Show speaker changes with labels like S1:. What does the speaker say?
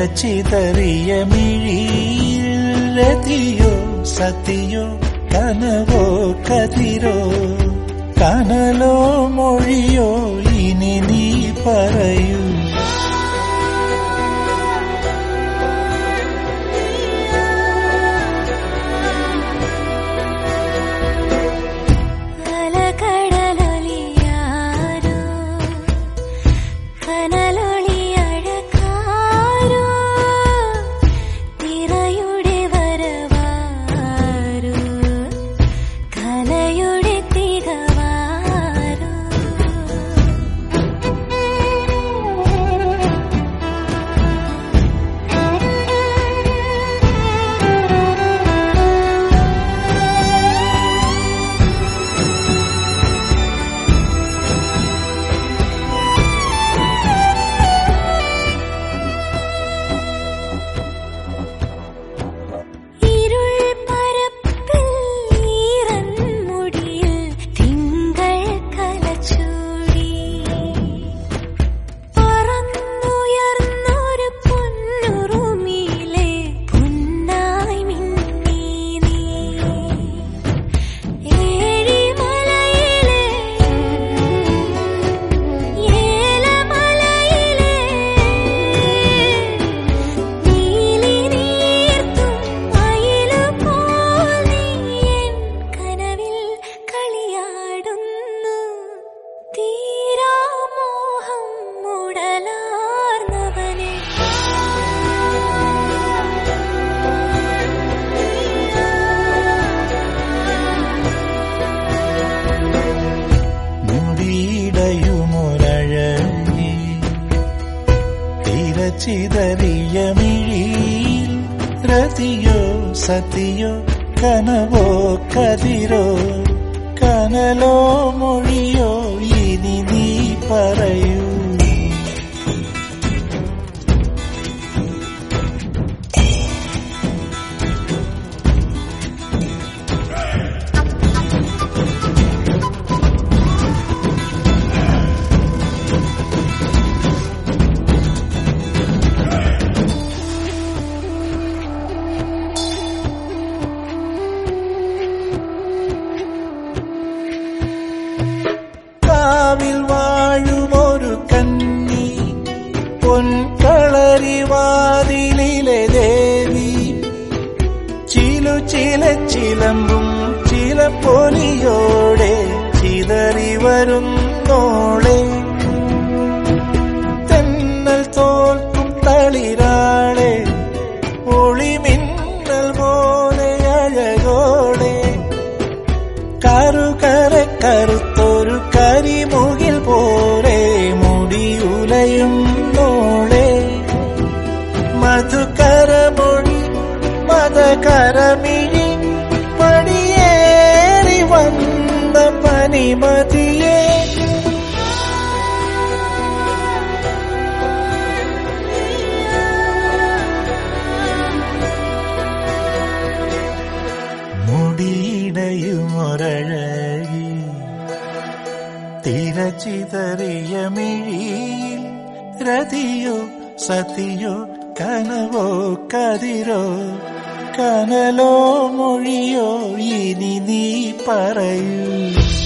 S1: തിരച്ചിതറിയ മിഴിയിലതിയോ സതിയോ കനവോ കതിരോ കനലോ മൊഴിയോ ഇനി നീ പറയൂ
S2: അലകടലൊലിയാരോ കനലൊളിയഴകാരോ തിരയുടെ വരവാരോ കലയുടെ തികവാരോ ഇരുൾ പരപ്പിൽ ഈറൻ മുടിയിൽ തിങ്കൾ കലച്ചൂടി പറന്നുയർന്നൊരു പൊന്നുറുമിയിലെ പൊന്നായി മിന്നി നീ ഏഴിമലയിലെ ഏലമലയിലെ നീലി നീർത്തും മയിലുപോൽ നീ എൻ കനവിൽ കളിയാടുന്നു തീരാമോഹം ഉടലാർന്നവനെ
S1: മുടിയിടയുമൊരഴകി തിരച്ചിതറിയ മിഴിയിൽ രതിയോ സതിയോ കനവോ കതിരോ കനലോ മൊഴിയോ ഇനി നീ പറയൂ കാവിൽ വാഴുമൊരു കന്നി പൊൻകളരിവാതിലിലെ ദേവി ചിലു ചില ചിലമ്പും ചില പൊലിയോടെ ചിതറി വരുന്നോളെ തെന്നൽ തോൽക്കും തളിരാളെ ഒളിമിന്നൽ പോലെ അഴകോളെ കറുകര കറുത്തൊരു കരിമുകിൽ പോലെ മുടിയുലയും നോളെ മധുകരമൊഴി മതകരമിഴി പടിയേറി വന്ന പനിമതിയെ മുടിയിടയുമൊരഴകി തിരച്ചിതറിയ മിഴിയിൽ രതിയോ സതിയോ കനവോ കതിരോ കനലോ മൊഴിയോ ഇനി നീ പറയൂ